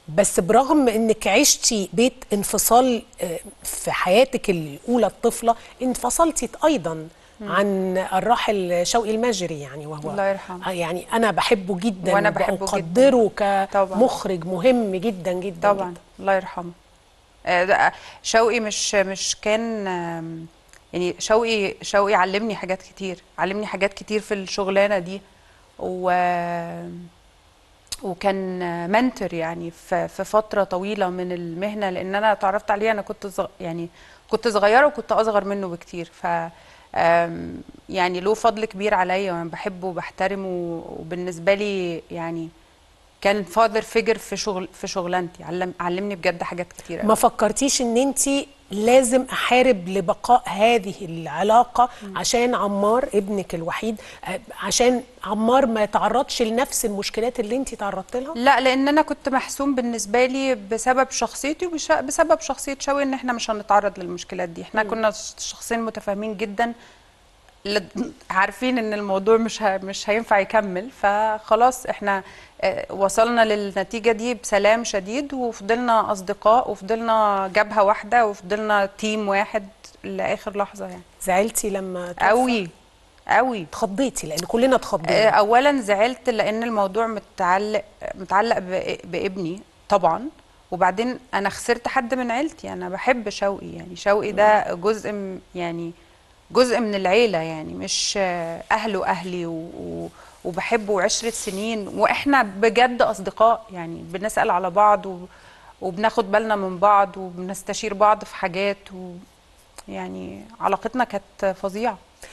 بس برغم انك عشتي بيت انفصال آه، في حياتك الاولى الطفله انفصلتي ايضا عن الراحل شوقي المجري يعني وهو الله يرحمه. آه، يعني انا بحبه جدا وأنا بحبه وأقدره طبعاً. كمخرج مهم جدا جدا طبعا جدا. الله يرحمه آه، ده- شوقي مش مش كان آم، يعني شوقي شوقي علمني حاجات كتير علمني حاجات كتير في الشغلانه دي و وكان منتور يعني في في فتره طويله من المهنه لان انا اتعرفت عليه انا كنت صغ... يعني كنت صغيره وكنت اصغر منه بكتير ف آم، يعني له فضل كبير عليا وانا بحبه وبحترمه وبالنسبه لي يعني كان فاذر فيجر في شغل في شغلانتي علم علمني بجد حاجات كتير ما فكرتيش ان انت لازم احارب لبقاء هذه العلاقه عشان عمار ابنك الوحيد آه، عشان عمار ما يتعرضش لنفس المشكلات اللي انت تعرضت لها لا لان انا كنت محسوم بالنسبه لي بسبب شخصيتي وبسبب شخصيه شوقي ان احنا مش هنتعرض للمشكلات دي احنا كنا شخصين متفاهمين جدا لد- عارفين ان الموضوع مش ه... مش هينفع يكمل فخلاص احنا آه، وصلنا للنتيجه دي بسلام شديد وفضلنا اصدقاء وفضلنا جبهه واحده وفضلنا تيم واحد لاخر لحظه يعني زعلتي لما توفى؟ قوي قوي اتخضيتي لان كلنا آه، اتخضينا اولا زعلت لان الموضوع متعلق متعلق ب- بابني طبعا وبعدين انا خسرت حد من عيلتي انا بحب شوقي يعني شوقي ده جزء م- يعني جزء من العيله يعني مش آه، اهله اهلي و و وبحبه عشرة سنين واحنا بجد اصدقاء يعني بنسال على بعض و وبناخد بالنا من بعض وبنستشير بعض في حاجات و يعني علاقتنا كانت فظيعه